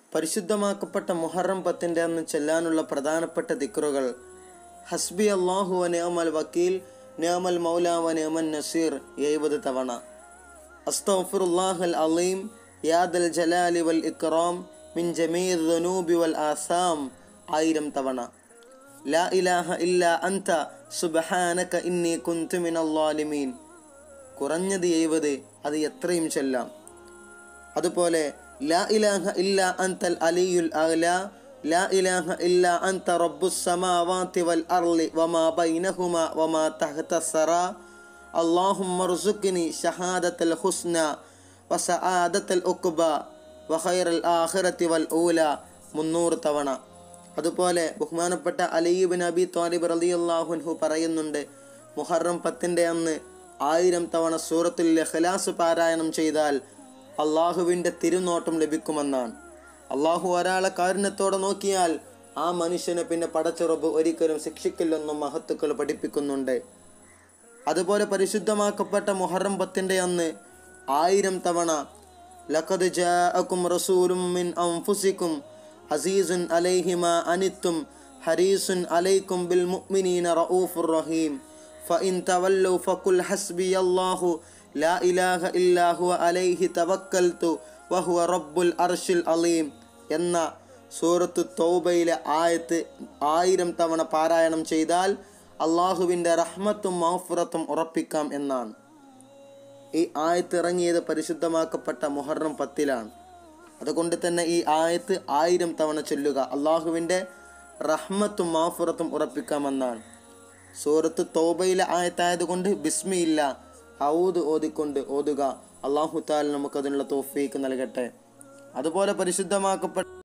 പരിശുദ്ധമാക്കപ്പെട്ട മുഹറം പത്തിൻ്റെ അന്ന് ചെല്ലാനുള്ള പ്രധാനപ്പെട്ട ദിക്റുകൾ ഹസ്ബി അള്ളാഹു വനേമൽ വക്കീൽ നേമൽ മൗല വനേമൻ നസീർ എഴുപത് തവണ അസ്തഫുറുല്ലാഹൽ അലീം യാദൽ ജലാലി വൽ ഇക്റാം മിൻ ജമീർ ദനൂബി വൽ ആസാം ആയിരം തവണ ലാ ഇലാഹ ഇല്ല അന്ത സുബഹാനക ഇന്നി കുന്തു മിനല്ലാലിമീൻ കുറഞ്ഞത് എഴുപത് അത് എത്രയും ചെല്ലാം അതുപോലെ ലാ ഇലാഹ ഇല്ല അന്തൽ അലിയുൽ അല ലാ ഇലാഹ ഇല്ല അന്ത റബ്ബുസ് സമാവാതി വൽ അർളി വമാ ബൈനഹുമ വമാ തഹ്ത സറ അല്ലാഹുമ്മ ർസുഖ്നി ഷഹാദത്തൽ ഹുസ്ന വസആദത്തൽ ഉഖ്ബ വഖൈറൽ ആഖിറതി വൽ ഊല മുന്നൂറ് തവണ അതുപോലെ ബഹുമാനപ്പെട്ട അലീബിൻ അബി താലിബ് റളിയല്ലാഹുൻഹു പറയുന്നുണ്ട് മുഹറം പത്തിൻ്റെ അന്ന് ആയിരം തവണ സൂറത്തുൽ ഇഖ്ലാസ് പാരായണം ചെയ്താൽ അള്ളാഹുവിൻ്റെ തിരുനോട്ടം ലഭിക്കുമെന്നാണ് അള്ളാഹു ഒരാളെ കാരുണ്യത്തോടെ നോക്കിയാൽ ആ മനുഷ്യനെ പിന്നെ പടച്ചുറപ്പ് ഒരിക്കലും ശിക്ഷിക്കില്ലെന്നും മഹത്തുക്കൾ പഠിപ്പിക്കുന്നുണ്ട് അതുപോലെ പരിശുദ്ധമാക്കപ്പെട്ട മുഹറം പത്തിൻ്റെ അന്ന് ആയിരം തവണ ലഖദ് ജാഅക്കും റസൂലും മിൻ അൻഫുസിക്കും അസീസുൻ അലൈഹിമ അനിത്തും ഹരീസുൻ അലൈക്കും ബിൽ മുഅ്മിനീന റഊഫുർ റഹീം ഫഇൻ തവല്ലു ഫഖുൽ ഹസ്ബി അല്ലാഹു ലാ ഇലാഹ ഇല്ലാ ഹുവ അലൈഹി തവക്കൽതു വഹുവ റബ്ബുൽ അർഷിൽ അലീം എന്ന സൂറത്ത് തൗബയിലെ ആയത്ത് ആയിരം തവണ പാരായണം ചെയ്താൽ അള്ളാഹുവിൻ്റെ റഹ്മത്തും മാഫുറത്തും ഉറപ്പിക്കാം എന്നാണ് ഈ ആയത്ത് ഇറങ്ങിയത് പരിശുദ്ധമാക്കപ്പെട്ട മുഹറം പത്തിലാണ് അതുകൊണ്ട് തന്നെ ഈ ആയത്ത് ആയിരം തവണ ചൊല്ലുക അള്ളാഹുവിൻ്റെ റഹ്മത്തും മാഫുറത്തും ഉറപ്പിക്കാമെന്നാണ് സൂറത്ത് തോബയിലെ ആയത്തായതുകൊണ്ട് ബിസ്മിയില്ല ഔദ് ഓതിക്കൊണ്ട് ഓതുക അള്ളാഹു താൽ നമുക്കതിനുള്ള തോഫീക്ക് നൽകട്ടെ അതുപോലെ പരിശുദ്ധമാക്കപ്പെട്ട